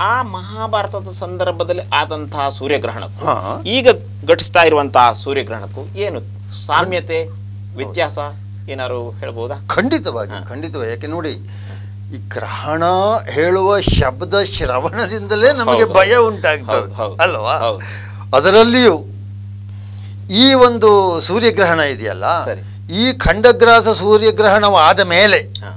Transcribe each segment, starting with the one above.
ಆ ಮಹಾಭಾರತದ ಸಂದರ್ಭದಲ್ಲಿ ಆದಂತಹ ಸೂರ್ಯಗ್ರಹಣಕ್ಕೂ ಹಾ. ಈಗ ಘಟಿಸ್ತಾ ಇರುವಂತಹ ಸೂರ್ಯಗ್ರಹಣಕ್ಕೂ ಏನು ಸಾಮ್ಯತೆ ವ್ಯತ್ಯಾಸ ಏನಾದ್ರು ಹೇಳ್ಬೋದಾ ಖಂಡಿತವಾಗಿ ಖಂಡಿತವಾಗಿ ಯಾಕೆ ನೋಡಿ ಈ ಗ್ರಹಣ ಹೇಳುವ ಶಬ್ದ ಶ್ರವಣದಿಂದಲೇ ನಮಗೆ ಹೌದು, ಭಯ ಹೌದು. ಉಂಟಾಗ್ತದೆ ಹೌದು, ಹೌದು. ಅಲ್ವಾ ಹೌದು. ಅದರಲ್ಲಿಯೂ ಈ ಒಂದು ಸೂರ್ಯಗ್ರಹಣ ಇದೆಯಲ್ಲ ಸರಿ. ಈ ಖಂಡಗ್ರಾಸ ಸೂರ್ಯಗ್ರಹಣವಾದ ಮೇಲೆ ಹಾ.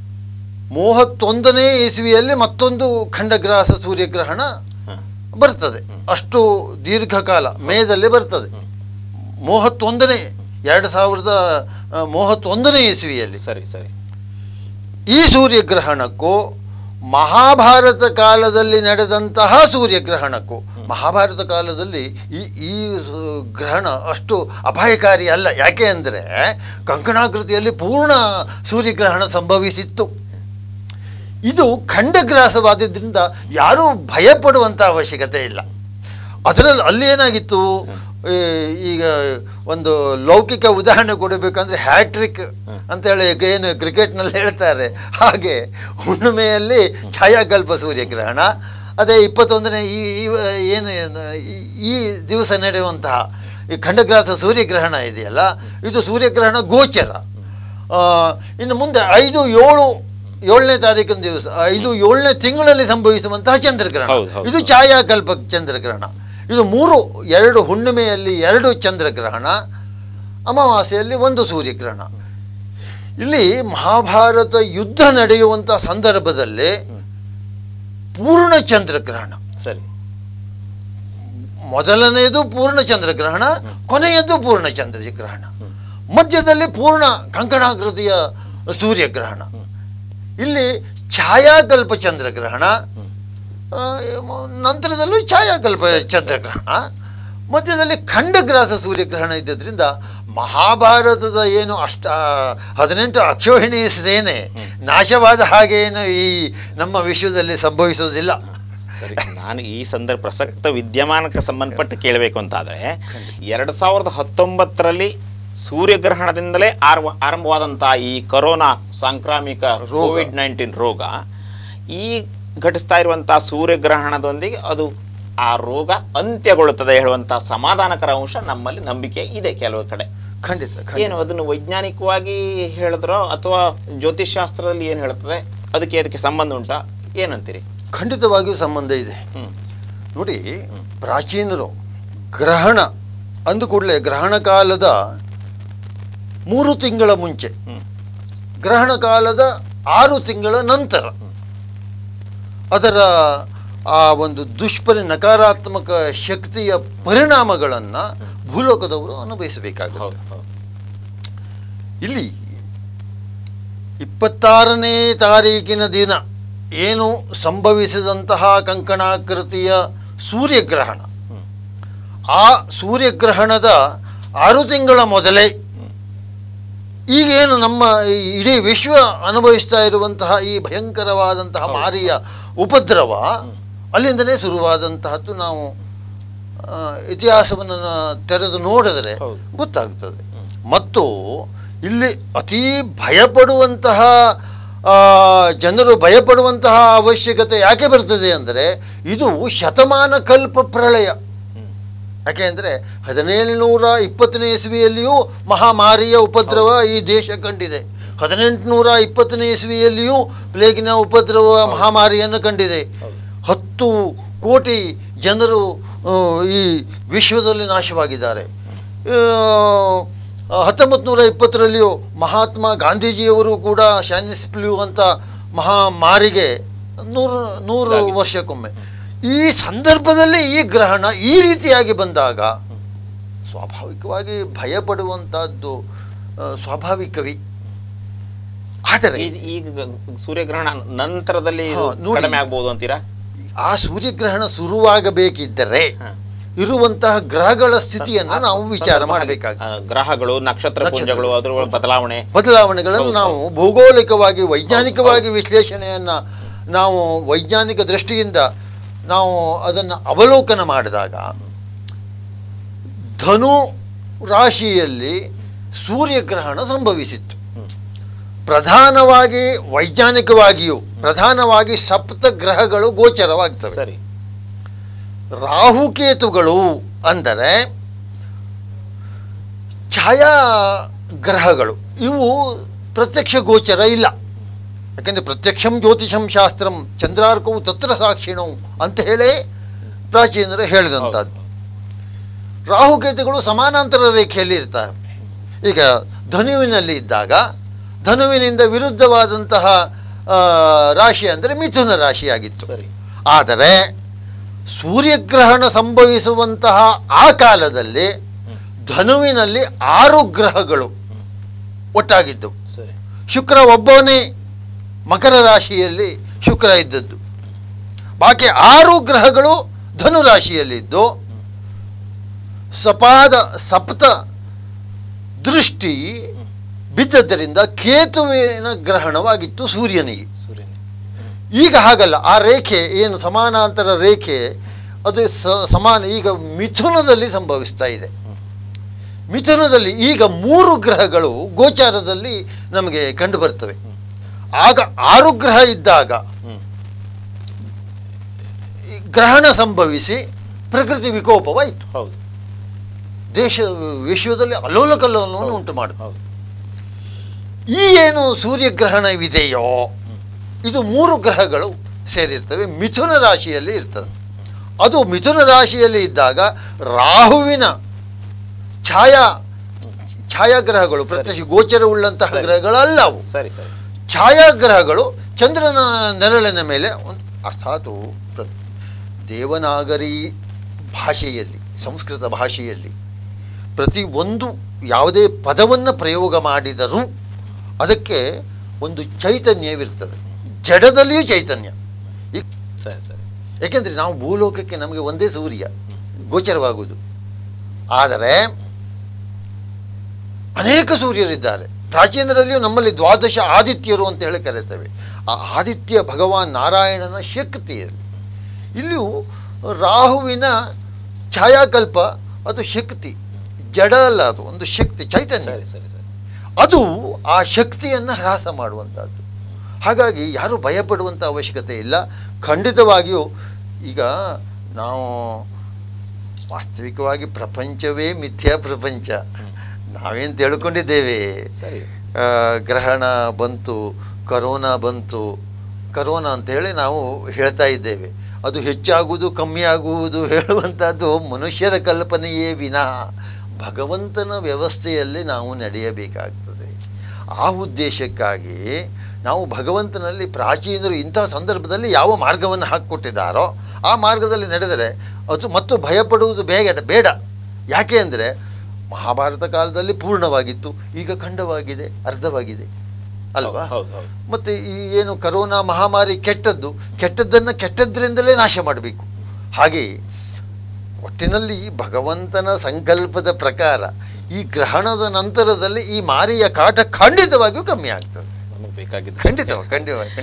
ಮೂವತ್ತೊಂದನೇ ಇಸ್ವಿಯಲ್ಲಿ ಮತ್ತೊಂದು ಖಂಡಗ್ರಾಸ ಸೂರ್ಯಗ್ರಹಣ ಹಾ. ಬರ್ತದೆ ಅಷ್ಟು ದೀರ್ಘಕಾಲ ಮೇದಲ್ಲಿ ಬರ್ತದೆ ಮೂವತ್ತೊಂದನೇ ಎರಡು ಸಾವಿರದ ಆ, ಮೂವತ್ತೊಂದನೇ ಇಸ್ವಿಯಲ್ಲಿ ಸರಿ ಸರಿ ಈ ಸೂರ್ಯಗ್ರಹಣಕ್ಕೂ ಮಹಾಭಾರತ ಕಾಲದಲ್ಲಿ ನಡೆದಂತಹ ಸೂರ್ಯಗ್ರಹಣಕ್ಕೂ ಮಹಾಭಾರತ ಕಾಲದಲ್ಲಿ ಈ ಈ ಸು- ಗ್ರಹಣ ಅಷ್ಟು ಅಪಾಯಕಾರಿ ಅಲ್ಲ ಯಾಕೆ ಅಂದರೆ ಕಂಕಣಾಕೃತಿಯಲ್ಲಿ ಪೂರ್ಣ ಸೂರ್ಯಗ್ರಹಣ ಸಂಭವಿಸಿತ್ತು ಇದು ಖಂಡಗ್ರಾಸವಾದ್ದರಿಂದ ಯಾರೂ ಭಯಪಡುವಂಥ ಅವಶ್ಯಕತೆ ಇಲ್ಲ ಅದರಲ್ಲಿ ಅಲ್ಲಿ ಏನಾಗಿತ್ತು ಈ, ಈಗ ಒಂದು ಲೌಕಿಕ ಉದಾಹರಣೆ ಕೊಡಬೇಕಂದ್ರೆ ಹ್ಯಾಟ್ರಿಕ್ ಅಂತೇಳಿ ಈಗ ಏನು ಕ್ರಿಕೆಟ್ನಲ್ಲಿ ಹೇಳ್ತಾರೆ ಹಾಗೆ ಹುಣ್ಣಿಮೆಯಲ್ಲಿ ಛಾಯಾಕಲ್ಪ ಸೂರ್ಯಗ್ರಹಣ ಅದೇ ಇಪ್ಪತ್ತೊಂದನೇ ಈ ಈ- ಏನು ಈ- ಈ ದಿವಸ ನಡೆಯುವಂತಹ ಈ ಖಂಡಗ್ರಾಸ ಸೂರ್ಯಗ್ರಹಣ ಇದೆಯಲ್ಲ ಇದು ಸೂರ್ಯಗ್ರಹಣ ಗೋಚರ ಆ, ಇನ್ನು ಮುಂದೆ ಐದು ಏಳು ಏಳನೇ ತಾರೀಕಿನ ದಿವಸ ಐದು ಏಳನೇ ತಿಂಗಳಲ್ಲಿ ಸಂಭವಿಸುವಂತಹ ಚಂದ್ರಗ್ರಹಣ ಹೌದು, ಹೌದು. ಇದು ಛಾಯಾಕಲ್ಪ ಚಂದ್ರಗ್ರಹಣ ಇದು ಮೂರು ಎರಡು ಹುಣ್ಣಿಮೆಯಲ್ಲಿ ಎರಡು ಚಂದ್ರಗ್ರಹಣ ಅಮಾವಾಸ್ಯೆಯಲ್ಲಿ ಒಂದು ಸೂರ್ಯಗ್ರಹಣ ಇಲ್ಲಿ ಮಹಾಭಾರತ ಯುದ್ಧ ನಡೆಯುವಂಥ ಸಂದರ್ಭದಲ್ಲಿ ಪೂರ್ಣ ಚಂದ್ರಗ್ರಹಣ ಸರಿ ಮೊದಲನೆಯದು ಪೂರ್ಣ ಚಂದ್ರಗ್ರಹಣ ಕೊನೆಯದು ಪೂರ್ಣ ಚಂದ್ರಗ್ರಹಣ ಮಧ್ಯದಲ್ಲಿ ಪೂರ್ಣ ಕಂಕಣಾಕೃತಿಯ ಸೂರ್ಯಗ್ರಹಣ ಇಲ್ಲಿ ಛಾಯಾಕಲ್ಪ ಚಂದ್ರಗ್ರಹಣ ಆ, ಮ- ನಂತರದಲ್ಲೂ ಛಾಯಾಕಲ್ಪ ಚಂದ್ರಗ್ರಹಣ ಮಧ್ಯದಲ್ಲಿ ಖಂಡಗ್ರಾಸ ಸೂರ್ಯಗ್ರಹಣ ಇದ್ದದ್ರಿಂದ ಮಹಾಭಾರತದ ಏನು ಅಷ್ಟ ಹದಿನೆಂಟು ಅಕ್ಷೋಹಿಣಿ ಸೇನೆ ನಾಶವಾದ ಹಾಗೆ ಏನು ಈ ನಮ್ಮ ವಿಶ್ವದಲ್ಲಿ ಸಂಭವಿಸುವುದಿಲ್ಲ ಸರಿ ನಾನು ಈ ಸಂದರ್ಭ ಪ್ರಸಕ್ತ ವಿದ್ಯಮಾನಕ್ಕೆ ಸಂಬಂಧಪಟ್ಟು ಕೇಳಬೇಕು ಅಂತಾದ್ರೆ ಎರಡು ಸಾವಿರದ ಹತ್ತೊಂಬತ್ತರಲ್ಲಿ ಸೂರ್ಯಗ್ರಹಣದಿಂದಲೇ ಆರ್ವ ಆರಂಭವಾದಂತಹ ಈ ಕೊರೋನಾ ಸಾಂಕ್ರಾಮಿಕ ರೋಗ. ಕೋವಿಡ್ ನೈನ್ಟೀನ್ ರೋಗ ಈ ಘಟಿಸ್ತಾ ಇರುವಂತಹ ಸೂರ್ಯಗ್ರಹಣದೊಂದಿಗೆ ಅದು ಆ ರೋಗ ಅಂತ್ಯಗೊಳ್ಳುತ್ತದೆ ಹೇಳುವಂತಹ ಸಮಾಧಾನಕರ ಅಂಶ ನಮ್ಮಲ್ಲಿ ನಂಬಿಕೆ ಇದೆ ಕೆಲವು ಕಡೆ ಖಂಡಿತ ಏನು ಖಂಡಿತ ಅದನ್ನು ವೈಜ್ಞಾನಿಕವಾಗಿ ಹೇಳಿದ್ರೋ ಅಥವಾ ಜ್ಯೋತಿಷ್ ಶಾಸ್ತ್ರದಲ್ಲಿ ಏನು ಹೇಳ್ತದೆ ಅದಕ್ಕೆ ಅದಕ್ಕೆ ಸಂಬಂಧ ಉಂಟಾ ಏನಂತೀರಿ ಖಂಡಿತವಾಗಿಯೂ ಸಂಬಂಧ ಇದೆ ಹ್ಮ್ ನೋಡಿ ಪ್ರಾಚೀನರು ಗ್ರಹಣ ಅಂದು ಕೂಡಲೇ ಗ್ರಹಣ ಕಾಲದ ಮೂರು ತಿಂಗಳ ಮುಂಚೆ ಹ್ಮ್ ಗ್ರಹಣ ಕಾಲದ ಆರು ತಿಂಗಳ ನಂತರ ಅದರ ಆ ಒಂದು ದುಷ್ಪರಿ ನಕಾರಾತ್ಮಕ ಶಕ್ತಿಯ ಪರಿಣಾಮಗಳನ್ನು ಭೂಲೋಕದವರು ಅನುಭವಿಸಬೇಕಾಗುತ್ತೆ ಹೌದು ಹೌದು ಇಲ್ಲಿ ಇಪ್ಪತ್ತಾರನೇ ತಾರೀಕಿನ ದಿನ ಏನು ಸಂಭವಿಸಿದಂತಹ ಕಂಕಣಾಕೃತಿಯ ಸೂರ್ಯಗ್ರಹಣ ಹ್ಮ್. ಆ ಸೂರ್ಯಗ್ರಹಣದ ಆರು ತಿಂಗಳ ಮೊದಲೇ ಈಗೇನು ನಮ್ಮ ಈ ಇಡೀ ವಿಶ್ವ ಅನುಭವಿಸ್ತಾ ಇರುವಂತಹ ಈ ಭಯಂಕರವಾದಂತಹ ಮಾರಿಯ ಉಪದ್ರವ ಅಲ್ಲಿಂದಲೇ ಶುರುವಾದಂತಹದ್ದು ನಾವು ಆ, ಇತಿಹಾಸವನ್ನು ನ- ತೆರೆದು ನೋಡಿದರೆ ಹೌದು. ಗೊತ್ತಾಗ್ತದೆ ಮತ್ತು ಇಲ್ಲಿ ಅತೀ ಭಯಪಡುವಂತಹ ಆ, ಜನರು ಭಯಪಡುವಂತಹ ಅವಶ್ಯಕತೆ ಯಾಕೆ ಬರ್ತದೆ ಅಂದರೆ ಇದು ಶತಮಾನ ಕಲ್ಪ ಪ್ರಳಯ ಯಾಕೆ ಅಂದರೆ ಹದಿನೇಳುನೂರ ಇಪ್ಪತ್ತನೇ ಇಸ್ವಿಯಲ್ಲಿಯೂ ಮಹಾಮಾರಿಯ ಉಪದ್ರವ ಈ ದೇಶ ಕಂಡಿದೆ ಹದಿನೆಂಟುನೂರ ಇಪ್ಪತ್ತನೇ ಇಸ್ವಿಯಲ್ಲಿಯೂ ಪ್ಲೇಗಿನ ಉಪದ್ರವ ಮಹಾಮಾರಿಯನ್ನು ಕಂಡಿದೆ ಹತ್ತು ಕೋಟಿ ಜನರು ಆ, ಈ ವಿಶ್ವದಲ್ಲಿ ನಾಶವಾಗಿದ್ದಾರೆ ಹತ್ತೊಂಬತ್ತು ನೂರ ಇಪ್ಪತ್ತರಲ್ಲಿಯೂ ಮಹಾತ್ಮ ಗಾಂಧೀಜಿಯವರು ಕೂಡ ಶಾನಿಸ್ ಫ್ಲೂ ಅಂತ ಮಹಾಮಾರಿಗೆ ನೂರು ನೂರು ಇದಾಗಿದೆ. ವರ್ಷಕ್ಕೊಮ್ಮೆ ಈ ಸಂದರ್ಭದಲ್ಲಿ ಈ ಗ್ರಹಣ ಈ ರೀತಿಯಾಗಿ ಬಂದಾಗ ಸ್ವಾಭಾವಿಕವಾಗಿ ಭಯಪಡುವಂತಹದ್ದು ಆ, ಸ್ವಾಭಾವಿಕವೇ ಆದರೆ ಈ- ಈಗ ಸೂರ್ಯಗ್ರಹಣ ನಂತರದಲ್ಲಿ ಇದು ಹಾ, ನೋಡಿ. ಕಡಿಮೆ ಆಗ್ಬೋದು ಅಂತೀರಾ ಆ ಸೂರ್ಯಗ್ರಹಣ ಶುರುವಾಗಬೇಕಿದ್ದರೆ ಹಾ. ಇರುವಂತಹ ಗ್ರಹಗಳ ಸ್ಥಿತಿಯನ್ನು ಆ ನಾವು ವಿಚಾರ ಸಂದರ್ಭ ಮಾಡಬೇಕಾಗ್ತದೆ ಆ, ಗ್ರಹಗಳು ನಕ್ಷತ್ರ ನಕ್ಷತ್ರ. ಪುಂಜಗಳು ಅದರ ಬದಲಾವಣೆ ಬದಲಾವಣೆಗಳನ್ನು ಹೌದು, ನಾವು ಭೌಗೋಳಿಕವಾಗಿ ವೈಜ್ಞಾನಿಕವಾಗಿ ವಿಶ್ಲೇಷಣೆಯನ್ನು ನಾವು ವೈಜ್ಞಾನಿಕ ದೃಷ್ಟಿಯಿಂದ ನಾವು ಅದನ್ನು ಅವಲೋಕನ ಮಾಡಿದಾಗ ಧನು ರಾಶಿಯಲ್ಲಿ ಸೂರ್ಯಗ್ರಹಣ ಸಂಭವಿಸಿತ್ತು ಹ್ಮ್. ಪ್ರಧಾನವಾಗಿ ವೈಜ್ಞಾನಿಕವಾಗಿಯೂ ಪ್ರಧಾನವಾಗಿ ಸಪ್ತ ಗ್ರಹಗಳು ಗೋಚರವಾಗ್ತವೆ ಸರಿ ರಾಹುಕೇತುಗಳು ಅಂದರೆ ಛಾಯಾ ಗ್ರಹಗಳು ಇವು ಪ್ರತ್ಯಕ್ಷ ಗೋಚರ ಇಲ್ಲ ಯಾಕಂದರೆ ಪ್ರತ್ಯಕ್ಷಂ ಜ್ಯೋತಿಷಂ ಶಾಸ್ತ್ರಂ ಚಂದ್ರಾರ್ಕವು ತತ್ರ ಸಾಕ್ಷಿಣವು ಅಂತ ಹೇಳಿ ಪ್ರಾಚೀನರು ಹೇಳಿದಂಥದ್ದು ರಾಹುಕೇತುಗಳು ಸಮಾನಾಂತರ ರೇಖೆಯಲ್ಲಿ ಇರ್ತಾರೆ ಈಗ ಧನುವಿನಲ್ಲಿ ಇದ್ದಾಗ ಧನುವಿನಿಂದ ವಿರುದ್ಧವಾದಂತಹ ಆ, ರಾಶಿ ಅಂದರೆ ಮಿಥುನ ರಾಶಿಯಾಗಿತ್ತು ಸರಿ ಆದರೆ ಸೂರ್ಯಗ್ರಹಣ ಸಂಭವಿಸುವಂತಹ ಆ ಕಾಲದಲ್ಲಿ ಧನುವಿನಲ್ಲಿ ಆರು ಗ್ರಹಗಳು ಒಟ್ಟಾಗಿದ್ದವು ಸರಿ ಶುಕ್ರ ಒಬ್ಬನೇ ಮಕರ ರಾಶಿಯಲ್ಲಿ ಶುಕ್ರ ಇದ್ದದ್ದು ಬಾಕಿ ಆರು ಗ್ರಹಗಳು ಧನು ರಾಶಿಯಲ್ಲಿದ್ದು ಸಪಾದ ಸಪ್ತ ದೃಷ್ಟಿ ಬಿದ್ದದ್ದರಿಂದ ಕೇತುವಿನ ಗ್ರಹಣವಾಗಿತ್ತು ಸೂರ್ಯನಿಗೆ ಸೂರ್ಯನ ಈಗ ಹಾಗಲ್ಲ ಆ ರೇಖೆ ಏನು ಸಮಾನಾಂತರ ರೇಖೆ ಅದು ಸ- ಸಮಾನ ಈಗ ಮಿಥುನದಲ್ಲಿ ಸಂಭವಿಸ್ತಾ ಇದೆ ಮಿಥುನದಲ್ಲಿ ಈಗ ಮೂರು ಗ್ರಹಗಳು ಗೋಚಾರದಲ್ಲಿ ನಮಗೆ ಕಂಡು ಬರ್ತವೆ ಆಗ ಆರು ಗ್ರಹ ಇದ್ದಾಗ ಹ್ಮ್ ಈ ಗ್ರಹಣ ಸಂಭವಿಸಿ ಪ್ರಕೃತಿ ವಿಕೋಪವಾಯಿತು ಹೌದು ದೇಶ ವಿಶ್ವದಲ್ಲಿ ಅಲ್ಲೋಲ ಕಲ್ಲೋಲವನ್ನು ಉಂಟು ಮಾಡುತ್ತೆ ಹೌದು ಈ ಏನು ಸೂರ್ಯಗ್ರಹಣವಿದೆಯೋ ಇದು ಮೂರು ಗ್ರಹಗಳು ಸೇರಿರ್ತವೆ ಮಿಥುನ ರಾಶಿಯಲ್ಲಿ ಇರ್ತದೆ ಅದು ಮಿಥುನ ರಾಶಿಯಲ್ಲಿ ಇದ್ದಾಗ ರಾಹುವಿನ ಛಾಯಾ ಛಾಯಾಗ್ರಹಗಳು ಪ್ರತ್ಯಕ್ಷ ಗೋಚರವುಳ್ಳಂತಹ ಸರಿ. ಗ್ರಹಗಳಲ್ಲ ಅವು ಸರಿ ಸರಿ ಛಾಯಾಗ್ರಹಗಳು ಚಂದ್ರನ ನೆರಳಿನ ಮೇಲೆ ಒಂದು ಅರ್ಥಾತ್ ಪ್ರ ದೇವನಾಗರಿ ಭಾಷೆಯಲ್ಲಿ ಸಂಸ್ಕೃತ ಭಾಷೆಯಲ್ಲಿ ಪ್ರತಿ ಒಂದು ಯಾವುದೇ ಪದವನ್ನು ಪ್ರಯೋಗ ಮಾಡಿದರೂ ಅದಕ್ಕೆ ಒಂದು ಚೈತನ್ಯವಿರ್ತದೆ ಜಡದಲ್ಲಿಯೂ ಚೈತನ್ಯ ಈ ಸರಿ ಸರಿ ಯಾಕೆಂದರೆ ನಾವು ಭೂಲೋಕಕ್ಕೆ ನಮಗೆ ಒಂದೇ ಸೂರ್ಯ ಗೋಚರವಾಗುವುದು ಆದರೆ ಅನೇಕ ಸೂರ್ಯರಿದ್ದಾರೆ ಪ್ರಾಚೀನರಲ್ಲಿಯೂ ನಮ್ಮಲ್ಲಿ ದ್ವಾದಶ ಆದಿತ್ಯರು ಅಂತ ಹೇಳಿ ಕರೀತೇವೆ ಆ ಆದಿತ್ಯ ಭಗವಾನ್ ನಾರಾಯಣನ ಶಕ್ತಿಯಲ್ಲಿ ಇಲ್ಲಿಯೂ ರಾಹುವಿನ ಛಾಯಾಕಲ್ಪ ಅದು ಶಕ್ತಿ ಜಡ ಅಲ್ಲ ಅದು ಒಂದು ಶಕ್ತಿ ಚೈತನ್ಯ ಸರಿ ಸರಿ ಸರಿ ಅದು ಆ ಶಕ್ತಿಯನ್ನು ಹ್ರಾಸ ಮಾಡುವಂಥದ್ದು ಹಾಗಾಗಿ ಯಾರು ಭಯಪಡುವಂಥ ಅವಶ್ಯಕತೆ ಇಲ್ಲ ಖಂಡಿತವಾಗಿಯೂ ಈಗ ನಾವು ವಾಸ್ತವಿಕವಾಗಿ ಪ್ರಪಂಚವೇ ಮಿಥ್ಯಾ ಪ್ರಪಂಚ ನಾವೇನು ತಿಳ್ಕೊಂಡಿದ್ದೇವೆ ಸರಿ ಆ, ಗ್ರಹಣ ಬಂತು ಕರೋನಾ ಬಂತು ಕರೋನಾ ಅಂತ ಹೇಳಿ ನಾವು ಹೇಳ್ತಾ ಇದ್ದೇವೆ ಅದು ಹೆಚ್ಚಾಗುವುದು ಕಮ್ಮಿ ಆಗುವುದು ಹೇಳುವಂಥದ್ದು ಮನುಷ್ಯರ ಕಲ್ಪನೆಯೇ ವಿನಃ ಭಗವಂತನ ವ್ಯವಸ್ಥೆಯಲ್ಲಿ ನಾವು ನಡೆಯಬೇಕಾಗ್ತದೆ ಆ ಉದ್ದೇಶಕ್ಕಾಗಿ ನಾವು ಭಗವಂತನಲ್ಲಿ ಪ್ರಾಚೀನರು ಇಂಥ ಸಂದರ್ಭದಲ್ಲಿ ಯಾವ ಮಾರ್ಗವನ್ನು ಹಾಕಿಕೊಟ್ಟಿದ್ದಾರೋ ಆ ಮಾರ್ಗದಲ್ಲಿ ನಡೆದರೆ ಅದು ಮತ್ತು ಭಯಪಡುವುದು ಬೇಗ ಬೇಡ ಯಾಕೆ ಅಂದರೆ ಮಹಾಭಾರತ ಕಾಲದಲ್ಲಿ ಪೂರ್ಣವಾಗಿತ್ತು ಈಗ ಖಂಡವಾಗಿದೆ ಅರ್ಧವಾಗಿದೆ ಅಲ್ವಾ ಹೌದು ಹೌದು ಮತ್ತು ಈ ಏನು ಕರೋನಾ ಮಹಾಮಾರಿ ಕೆಟ್ಟದ್ದು ಕೆಟ್ಟದ್ದನ್ನು ಕೆಟ್ಟದ್ರಿಂದಲೇ ನಾಶ ಮಾಡಬೇಕು ಹಾಗೆ ಒಟ್ಟಿನಲ್ಲಿ ಭಗವಂತನ ಸಂಕಲ್ಪದ ಪ್ರಕಾರ ಈ ಗ್ರಹಣದ ನಂತರದಲ್ಲಿ ಈ ಮಾರಿಯ ಕಾಟ ಖಂಡಿತವಾಗಿಯೂ ಕಮ್ಮಿ ಆಗ್ತದೆ ನಮಗೆ ಬೇಕಾಗಿದ್ದು ಖಂಡಿತವಾಗಿ ಖಂಡಿತವಾಗಿ